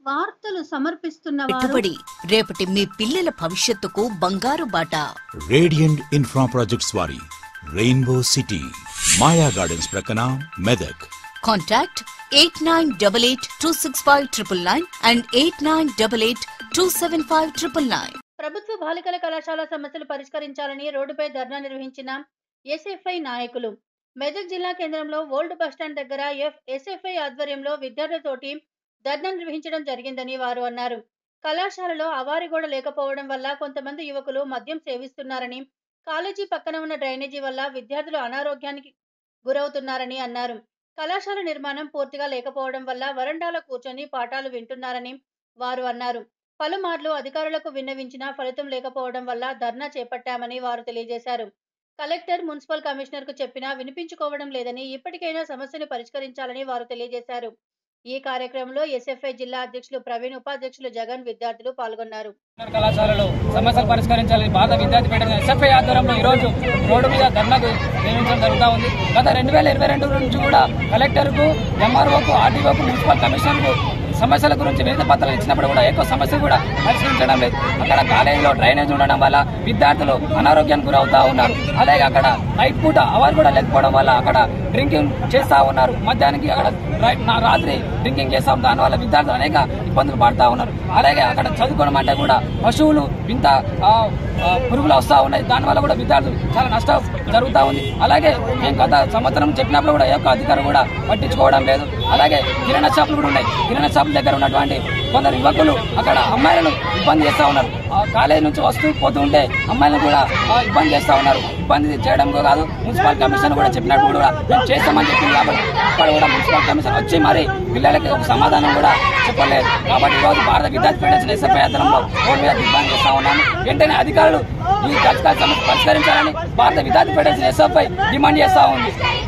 వార్తలు సమర్పిస్తున్న వారు పెట్టుబడి రేపటి మీ పిల్లల భవిష్యత్తుకు బంగారు బాట రేడియంట్ ఇన్ఫ్రా ప్రాజెక్ట్స్ వారి రెయిన్బో సిటీ మాయా గార్డెన్స్ ప్రక్కన Medak contact eight nine double eight two six five triple nine and eight nine double eight two seven five triple nine ప్రభుత్వ బాలికల కళాశాల సమస్యలు పరిష్కరించాలని రోడ్డుపై ధర్నా నిర్వహించిన ఎస్ఎఫ్ఐ నాయకులు మెదక్ జిల్లా కేంద్రంలో ఓల్డ్ బస్టాండ్ దగ్గర ఎఫ్ ఎస్ఎఫ్ఐ ఆధ్వర్యంలో విద్యార్థులతోటి ధర్నా నిర్వహించడం జరిగిందని వారు అన్నారు కళాశాలలో అవారి గోడ లేకపోవడం వల్ల కొంతమంది యువకులు మద్యం సేవిస్తున్నారని కాలేజీ పక్కన ఉన్న డ్రైనేజీ వల్ల విద్యార్థులు అనారోగ్యానికి గురవుతున్నారని అన్నారు కళాశాల నిర్మాణం పూర్తిగా లేకపోవడం వల్ల వరండాలో కూర్చొని పాఠాలు వింటున్నారని వారు అన్నారు పలుమార్లు అధికారులకు విన్నవించినా ఫలితం లేకపోవడం వల్ల ధర్నా చేపట్టామని వారు తెలియజేశారు కలెక్టర్ మున్సిపల్ కమిషనర్ కు చెప్పినా వినిపించుకోవడం లేదని ఇప్పటికైనా సమస్యను పరిష్కరించాలని వారు తెలియజేశారు ఈ కార్యక్రమంలో ఎస్ఎఫ్ఐ జిల్లా అధ్యక్షులు ప్రవీణ్ ఉపాధ్యక్షులు జగన్ విద్యార్థులు పాల్గొన్నారు ఇంటర్ కళాశాలలో సమస్యలు పరిష్కరించాలని బాధ విద్యార్థి పెట్టిన ఎస్ఎఫ్ఐ ఆధ్వర్యంలో ఈ రోజు రోడ్డు మీద ధర్నాకు నిర్వహించడం జరుగుతూ ఉంది గత రెండు వేల ఇరవై రెండు నుంచి కూడా కలెక్టర్కు ఎంఆర్ఓకు ఆర్టీఓకు మున్సిపల్ కమిషనర్కు సమస్యల గురించి వినతి పత్రాలు ఇచ్చినప్పుడు కూడా ఎక్కువ సమస్యలు కూడా పరిష్కరించడం లేదు అక్కడ కాలేజీలో డ్రైనేజ్ ఉండడం వల్ల విద్యార్థులు అనారోగ్యానికి గురవుతా ఉన్నారు అలాగే అక్కడ నైట్ పూట అవర్ కూడా లేకపోవడం వల్ల అక్కడ డ్రింకింగ్ చేస్తా ఉన్నారు మధ్యాహ్నానికి అక్కడ రై- నా రాత్రి డ్రింకింగ్ చేస్తాం దానివల్ల విద్యార్థులు అనేక ఇబ్బందులు పడతా ఉన్నారు అలాగే అక్కడ చదువుకోవడం అంటే కూడా పశువులు వింత ఆ, ఆ, పురుగులు వస్తూ ఉన్నాయి దానివల్ల కూడా విద్యార్థులు చాలా నష్టం జరుగుతూ ఉంది అలాగే మేము గత సంవత్సరం చెప్పినప్పుడు కూడా ఏ ఒక్క అధికారి కూడా పట్టించుకోవడం లేదు అలాగే కిరాణా షాపులు కూడా ఉన్నాయి కిరాణా షాపుల దగ్గర ఉన్నటువంటి కొందరు యువకులు అక్కడ అమ్మాయిలను ఇబ్బంది చేస్తూ ఉన్నారు ఆ కాలేజీ నుంచి వస్తూ పోతూ ఉంటే అమ్మాయిలను కూడా ఆ, ఇబ్బంది చేస్తూ ఉన్నారు ఇబ్బంది చేయడం కాదు మున్సిపల్ కమిషన్ కూడా చెప్పినప్పుడు కూడా మేము చేస్తామని చెప్పింది కాబట్టి ఇక్కడ కూడా మున్సిపల్ కమిషన్ వచ్చి మరి పిల్లలకి ఒక సమాధానం కూడా చెప్పలేదు కాబట్టి ఈరోజు భారత విద్యార్థి ఫెడరేషన్ ఎస్ఎఫ్ఐ ఆధ్వర్యంలో రోడ్డు మీద దిగ్బాన్ చేస్తా ఉన్నాను వెంటనే అధికారులు ఈ కష్టాల సమస్య పరిష్కరించాలని భారత విద్యార్థి ఫెడరేషన్ ఎస్ఎఫ్ఐ డిమాండ్ చేస్తా ఉంది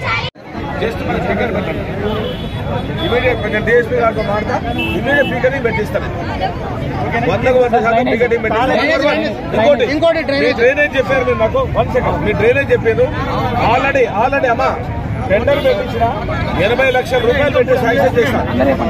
జస్ట్ మన ఫిగర్ పెట్టండి ఇమీడియట్ ఇక్కడ డిఎస్పీ గారితో మాడతా ఇమీడియట్ ఫిగరింగ్ పెట్టిస్తాను వందకు వంద శాతం ఫిగరింగ్ పెట్టిస్తాను ఇంకోటి మీ డ్రైనేజ్ చెప్పారు మీరు నాకు వన్ సెకండ్ మీ డ్రైనేజ్ చెప్పారు ఆల్రెడీ ఆల్రెడీ అమ్మా టెండర్ పెట్టించిన ఎనభై లక్షల రూపాయలు పెట్టి శాంక్షన్ చేశాను